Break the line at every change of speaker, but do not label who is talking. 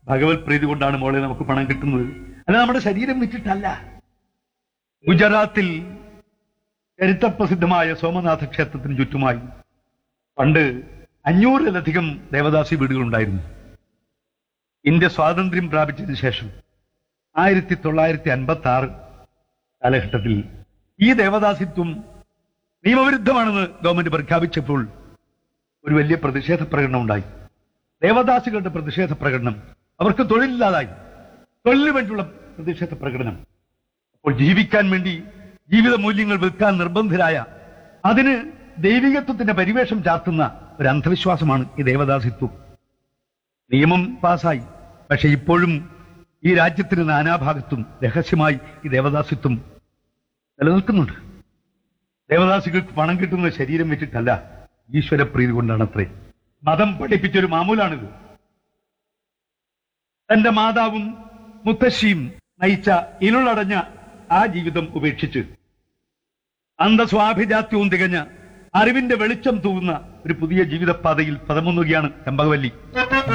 ഭഗവത് പ്രീതി കൊണ്ടാണ് മോളെ നമുക്ക് പണം കിട്ടുന്നത് അല്ല നമ്മുടെ ശരീരം വിറ്റിട്ടല്ല ഗുജറാത്തിൽ ചരിത്രപ്രസിദ്ധമായ സോമനാഥ ക്ഷേത്രത്തിന് ചുറ്റുമായി പണ്ട് അഞ്ഞൂറിലധികം ദേവദാസി വീടുകളുണ്ടായിരുന്നു ഇന്ത്യ സ്വാതന്ത്ര്യം പ്രാപിച്ചതിന് ശേഷം ആയിരത്തി തൊള്ളായിരത്തി അൻപത്തി ആറ് കാലഘട്ടത്തിൽ ഈ ദേവദാസിത്വം നിയമവിരുദ്ധമാണെന്ന് ഗവൺമെന്റ് പ്രഖ്യാപിച്ചപ്പോൾ ഒരു വലിയ പ്രതിഷേധ പ്രകടനം ഉണ്ടായി ദേവദാസികളുടെ പ്രതിഷേധ പ്രകടനം അവർക്ക് തൊഴിലില്ലാതായി തൊഴിലിന് വേണ്ടിയുള്ള പ്രതിഷേധ പ്രകടനം അപ്പോൾ ജീവിക്കാൻ വേണ്ടി ജീവിത മൂല്യങ്ങൾ വിൽക്കാൻ നിർബന്ധരായ അതിന് ദൈവികത്വത്തിന്റെ പരിവേഷം ചാർത്തുന്ന ഒരു അന്ധവിശ്വാസമാണ് ഈ ദേവദാസിത്വം നിയമം പാസായി പക്ഷെ ഇപ്പോഴും ഈ രാജ്യത്തിന് നാനാഭാഗത്തും രഹസ്യമായി ഈ ദേവദാസിത്വം നിലനിൽക്കുന്നുണ്ട് ദേവദാസികൾക്ക് പണം കിട്ടുന്ന ശരീരം വെച്ചിട്ടല്ല ഈശ്വരപ്രീതി കൊണ്ടാണ് അത്രേ മതം പഠിപ്പിച്ചൊരു മാമൂലാണിത് തന്റെ മാതാവും മുത്തശ്ശിയും നയിച്ച ഇരുളടഞ്ഞ ആ ജീവിതം ഉപേക്ഷിച്ച് അന്ധസ്വാഭിജാത്യവും തികഞ്ഞ അറിവിന്റെ വെളിച്ചം തൂകുന്ന ഒരു പുതിയ ജീവിതപാതയിൽ പദമുന്നുകയാണ് ചെമ്പകവല്ലി